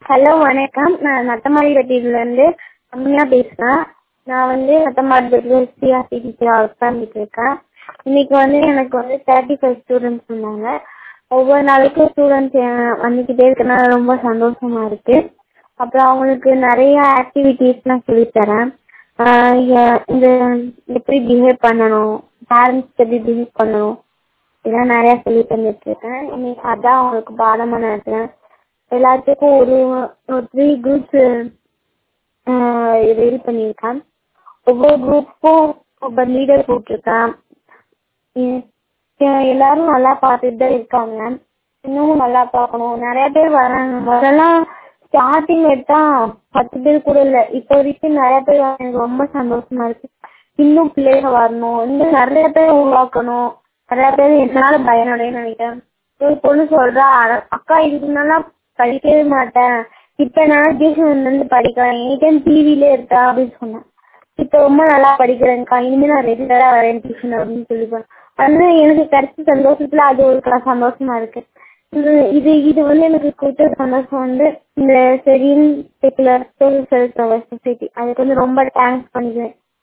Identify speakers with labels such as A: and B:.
A: hello வணக்கம் நான் நத்தமாடிப்பட்டியிலேருந்து ரம்யா பேசுகிறேன் நான் வந்து நத்தமாடிப்பட்டியில் சிஆர்சி டீச்சராக ஒர்க் பண்ணிட்டு இருக்கேன் இன்னைக்கு வந்து எனக்கு வந்து தேர்ட்டி ஃபைவ் ஸ்டூடெண்ட்ஸ் இருந்தாங்க ஒவ்வொரு நாளைக்கும் ஸ்டூடெண்ட்ஸ் வந்துக்கிட்டே இருக்கனால ரொம்ப சந்தோஷமா இருக்கு அப்புறம் அவங்களுக்கு நிறைய ஆக்டிவிட்டீஸ்லாம் சொல்லித்தரேன் இந்த எப்படி பிஹேவ் பண்ணணும் பேரண்ட்ஸ்க்கு எப்படி பிஹேவ் பண்ணணும் இதெல்லாம் நிறையா சொல்லி தந்துட்டுருக்கேன் இன்னைக்கு அதான் அவங்களுக்கு பாடமாக நடத்துகிறேன் எல்லாத்துக்கும் ஒரு ஒரு த்ரீ குரூப்ஸு ரெடி பண்ணியிருக்கேன் ஒவ்வொரு குரூப்புக்கும் ஒவ்வொரு லீடர் போட்டிருக்கேன் எல்லாரும் நல்லா பார்த்துட்டு தான் இருக்காங்க இன்னமும் நல்லா பார்க்கணும் நிறைய பேர் வராங்க முதல்லாம் ஸ்டார்டிங் எடுத்தா பத்து பேர் கூட இல்லை இப்போ வரைக்கும் நிறைய பேர் எனக்கு ரொம்ப சந்தோஷமா இருக்கு இன்னும் பிள்ளைங்க வரணும் இன்னும் நிறைய பேர் உருவாக்கணும் நிறைய பேர் என்னால பயனடைன்னு நினைக்கிறேன் ஒரு பொண்ணு சொல்றா அக்கா இதுக்கு முன்னால படிக்கவே மாட்டேன் இப்ப நான் டியூஷன் வந்து படிக்கிறேன் எனக்கே டிவிலே இருக்கா அப்படின்னு சொன்னேன் இப்ப ரொம்ப நல்லா படிக்கிறேன்க்கா இனிமே நான் ரெகுலரா வரேன் டியூஷன் அப்படின்னு சொல்லிப்பேன் வந்து எனக்கு கிடைச்ச சந்தோஷத்துல அது ஒரு சந்தோஷமா இருக்கு இது இது இது வந்து எனக்கு கொடுத்த சந்தோஷம் வந்து இந்த செரின் செக்குலர் சோசியல் சர்வீஸ் சொசைட்டி அதுக்கு வந்து ரொம்ப தேங்க்ஸ் பண்ணிக்கிறேன்